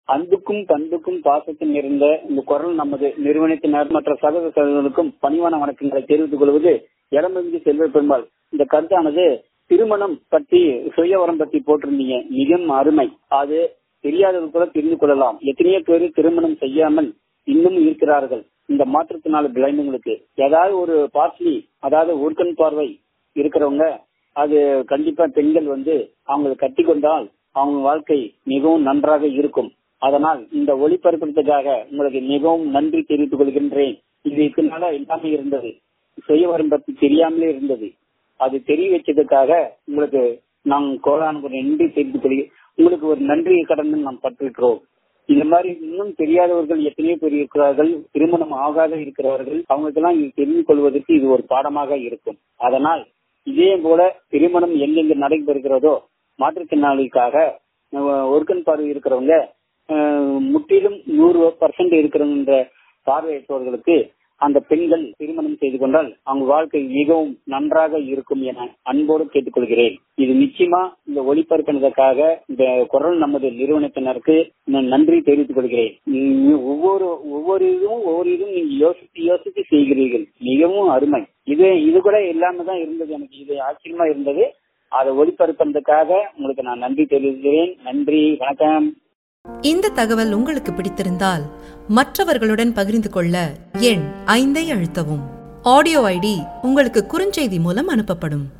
அன்புக்கும் பண்புக்கும் பாசத்தும் நிறைந்த இந்த குரல் நமது நிறுவனத்தினர் மற்ற சகோதர சகோதரர்களுக்கும் பணிவான வணக்கங்களை தெரிவித்துக் கொள்வது இடமிருந்து செல்வ பெருமாள் இந்த கருத்தானது திருமணம் பற்றி சுயவரம் பற்றி போட்டிருந்தீங்க மிகவும் அருமை அது தெரியாதவர்கள் கூட தெரிந்து கொள்ளலாம் எத்தனையோ பேர் திருமணம் செய்யாமல் இன்னும் இருக்கிறார்கள் இந்த மாற்றத்தினால பிளைண்டுங்களுக்கு ஏதாவது ஒரு பார்ட்லி அதாவது ஊர்க்கண் பார்வை இருக்கிறவங்க அது கண்டிப்பா பெண்கள் வந்து அவங்க கட்டி கொண்டால் அவங்க வாழ்க்கை மிகவும் நன்றாக இருக்கும் அதனால் இந்த ஒளிபரப்புறதுக்காக உங்களுக்கு மிகவும் நன்றி தெரிவித்துக் கொள்கின்றேன் இது இதனால எல்லாமே இருந்தது சுயவரம் பற்றி தெரியாமலே இருந்தது அது தெரிய வச்சதுக்காக உங்களுக்கு நாங்கள் கோலானுக்கு நன்றி தெரிவித்துக் கொள்கிறேன் உங்களுக்கு ஒரு நன்றி கடன் நாம் பட்டிருக்கிறோம் இந்த மாதிரி இன்னும் தெரியாதவர்கள் எத்தனையோ பேர் இருக்கிறார்கள் திருமணம் ஆகாத இருக்கிறவர்கள் அவங்களுக்கெல்லாம் இது தெரிந்து கொள்வதற்கு இது ஒரு பாடமாக இருக்கும் அதனால் இதே போல திருமணம் எங்கெங்க நடைபெறுகிறதோ மாற்றுத்திறனாளிக்காக ஒருக்கன் பார்வை இருக்கிறவங்க முற்றிலும் நூறு பர்சன்ட் இருக்கிற பார்வையற்றவர்களுக்கு அந்த பெண்கள் திருமணம் செய்து கொண்டால் அவங்க வாழ்க்கை மிகவும் நன்றாக இருக்கும் என அன்போடு கேட்டுக்கொள்கிறேன் இது நிச்சயமா இந்த ஒளிபரப்பினதற்காக இந்த குரல் நமது நிறுவனத்தினருக்கு நான் நன்றி தெரிவித்துக் கொள்கிறேன் ஒவ்வொரு ஒவ்வொரு இதுவும் ஒவ்வொரு இதுவும் நீங்க யோசித்து யோசித்து செய்கிறீர்கள் மிகவும் அருமை இது இது கூட இல்லாம தான் இருந்தது எனக்கு இது ஆச்சரியமா இருந்தது அதை ஒளிபரப்பினதுக்காக உங்களுக்கு நான் நன்றி தெரிவிக்கிறேன் நன்றி வணக்கம் இந்த தகவல் உங்களுக்கு பிடித்திருந்தால் மற்றவர்களுடன் பகிர்ந்து கொள்ள எண் ஐந்தை அழுத்தவும் ஆடியோ ஐடி உங்களுக்கு குறுஞ்செய்தி மூலம் அனுப்பப்படும்